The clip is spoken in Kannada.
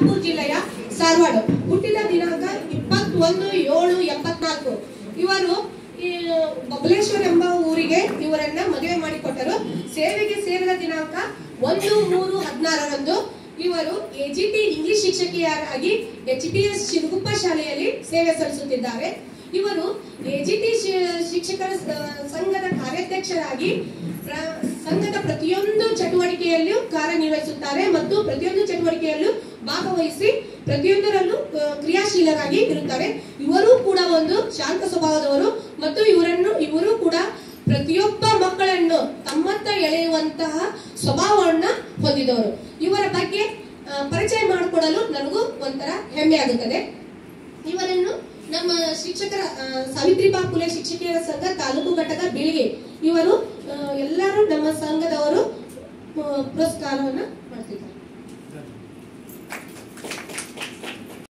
ಬಿಜಾಪುರ ಜಿಲ್ಲೆಯ ಸಾರವಾಡ ಹುಟ್ಟಿದ ದಿನಾಂಕ ಇಪ್ಪತ್ತೊಂದು ಏಳು ಎಪ್ಪತ್ನಾಲ್ಕು ಇವರು ಈ ಬಬಲೇಶ್ವರ್ ಎಂಬ ಊರಿಗೆ ಇವರನ್ನ ಮದುವೆ ಮಾಡಿಕೊಟ್ಟರು ಸೇವೆಗೆ ಸೇರಿದ ದಿನಾಂಕ ಒಂದು ಮೂರು ಹದಿನಾರರಂದು ಇವರು ಎಜಿಟಿ ಇಂಗ್ಲಿಷ್ ಶಿಕ್ಷಕಿಯರಾಗಿ ಎಚ್ ಟಿ ಎಸ್ ಶಿವಗುಪ್ಪ ಶಾಲೆಯಲ್ಲಿ ಸೇವೆ ಸಲ್ಲಿಸುತ್ತಿದ್ದಾರೆ ಇವರು ಎಜಿಟಿ ಶಿಕ್ಷಕರ ಸ- ಸಂಘದ ಕಾರ್ಯಾಧ್ಯಕ್ಷರಾಗಿ ಪ್ರ- ಸಂಘದ ಪ್ರತಿಯೊಂದು ಚಟುವಟಿಕೆಯಲ್ಲೂ ಕಾರ್ಯನಿರ್ವಹಿಸುತ್ತಾರೆ ಮತ್ತು ಪ್ರತಿಯೊಂದು ಚಟುವಟಿಕೆಯಲ್ಲೂ ಭಾಗವಹಿಸಿ ಪ್ರತಿಯೊಂದರಲ್ಲೂ ಆ, ಕ್ರಿಯಾಶೀಲರಾಗಿ ಇರುತ್ತಾರೆ ಇವರು ಕೂಡ ಒಂದು ಶಾಂತ ಸ್ವಭಾವದವರು ಮತ್ತು ಇವರನ್ನು ಇವರು ಕೂಡ ಪ್ರತಿಯೊಬ್ಬ ಮಕ್ಕಳನ್ನು ತಮ್ಮತ್ತ ಎಳೆಯುವಂತಹ ಸ್ವಭಾವವನ್ನ ಹೊಂದಿದವರು ಇವರ ಬಗ್ಗೆ ಆ, ಪರಿಚಯ ಮಾಡಿಕೊಡಲು ನನಗೂ ಒಂಥರ ಹೆಮ್ಮೆ ಆಗುತ್ತದೆ ಇವರನ್ನು ನಮ್ಮ ಶಿಕ್ಷಕರ ಆ, ಸಾವಿತ್ರಿಬಾ ಫುಲೆ ಶಿಕ್ಷಕಿಯರ ಸಂಘ ತಾಲೂಕು ಘಟಕ ಬೀಳಿಗೆ ಇವರು ಆ, ಎಲ್ಲರೂ ನಮ್ಮ ಸಂಘದವರು ಆ, ಪುರಸ್ಕಾರವನ್ನ